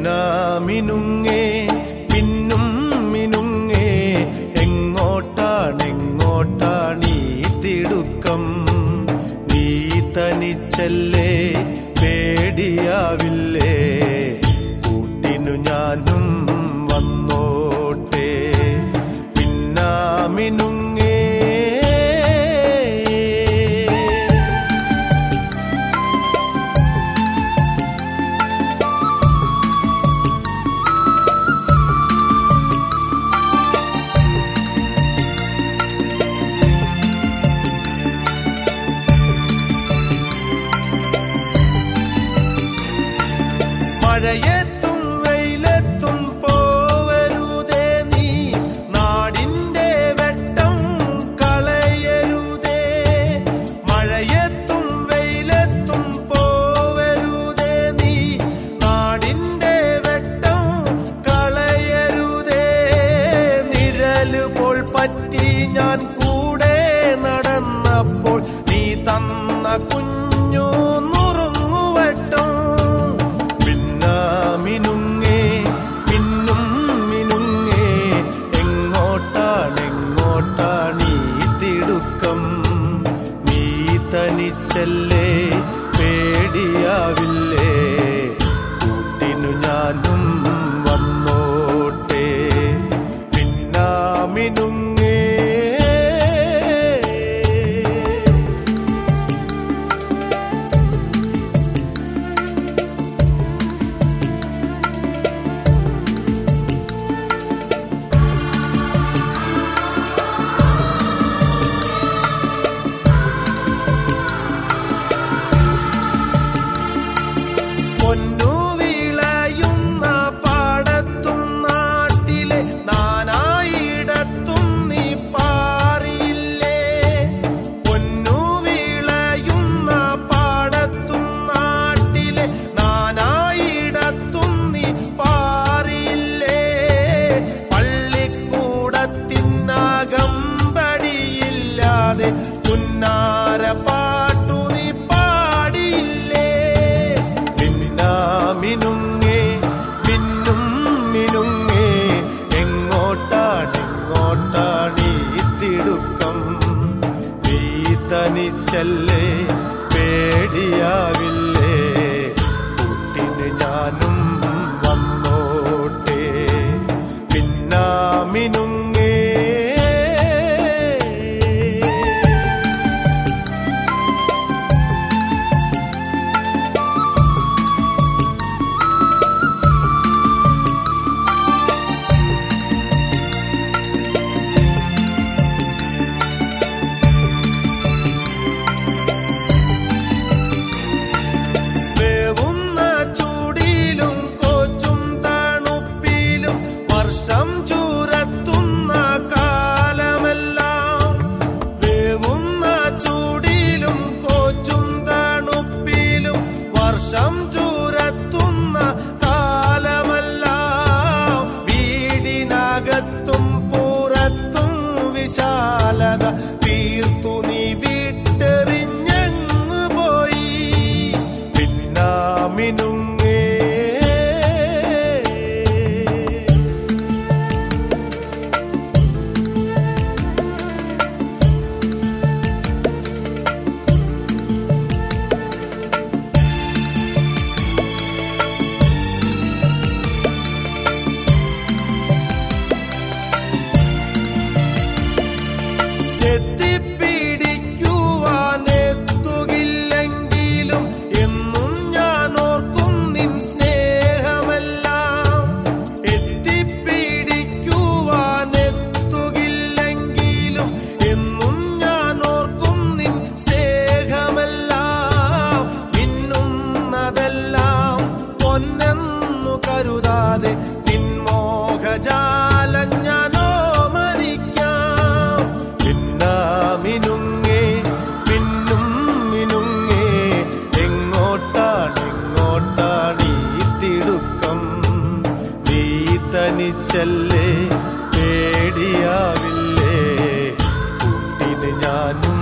പിന്നാമിനുങ്ങേ പിന്നും മിനുങ്ങേ എങ്ങോട്ടാണെങ്ങോട്ടാണീ തിടുക്കം നീ തനിച്ചല്ലേ പേടിയാവില്ലേ കൂട്ടിനു ഞാനും വന്നോട്ടെ പിന്നാമിനുങ്ങേ മഴയെത്തും വെയിലെത്തും പോവരുതേ നീ നാടിന്റെ വെട്ടം കളയരുതേ മഴയെത്തും വെയിലെത്തും പോവരുതേ നീ നാടിന്റെ വെട്ടം കളയരുതേ നിഴല് പോൽ പറ്റി ഞാൻ കൂടെ നടന്നപ്പോൾ നീ തന്ന കുഞ്ഞു നുറുങ്ങുവട്ടം പിന്നാമിനുങ്ങേ പിന്നും മിനുങ്ങേ എങ്ങോട്ടാണെങ്ങോട്ടാണീ തിടുക്കം നീ തനിച്ചല്ലേ പേടിയാവില്ലേ കൂട്ടിനു ഞാനും വന്നോട്ടെ പിന്നാമിനുങ്ങേ പൊന്നു വിളയുന്ന പാടത്തും നാട്ടിലെ നാനായിടത്തും നീ പാറിയില്ലേ പൊന്നു വിളയുന്ന പാടത്തും നാട്ടിലെ നാനായിടത്തും നീ പാറിയില്ലേ പള്ളിക്കൂടത്തിനകമ്പടിയില്ലാതെ പുന്നാര പാട്ടു നീ പാടിയില്ലേ മിന്നാമിനുങ്ങേ മിന്നും മിനുങ്ങേ എങ്ങോട്ടാണെങ്ങോട്ടാണീ തിടുക്കം നീ തനിച്ചല്ലേ പേടിയാവില്ലേ കൂട്ടിന് ഞാനും വന്നോട്ടെ പിന്നാമിനുങ്ങേ വേവുന്ന ചൂടിലും കോച്ചും തണുപ്പിലും വർഷം ചൂരത്തുന്ന കാലമെല്ലാം വേവുന്ന ചൂടിലും കോച്ചും തണുപ്പിലും വർഷം ചൂരത്തുന്ന കാലമെല്ലാം വീടിനകത്തും പുറത്തും വിശാലത തീർത്തു നീ വിട്ടെറിഞ്ഞങ്ങ് പോയി പിന്നാമിനുങ്ങേ എത്തിപ്പിടിക്കുവാനെത്തുകില്ലെങ്കിലും എന്നും ഞാൻ ഓർക്കും നിൻ സ്നേഹമെല്ലാം എത്തിപ്പിടിക്കുവാനെത്തുകില്ലെങ്കിലും എന്നും ഞാൻ ഓർക്കും നിൻ സ്നേഹമെല്ലാം മിന്നുന്നതെല്ലാം പൊന്നെന്നു കരുതാതെ നിൻമോഹജാലം ഞാനോ മരിക്കാം പിന്നാമിനുങ്ങേ പിന്നും മിനുങ്ങേ എങ്ങോട്ടാണെങ്ങോട്ടാണീ തിടുക്കം നീ തനിച്ചല്ലേ പേടിയാവില്ലേ കൂട്ടിന് ഞാനും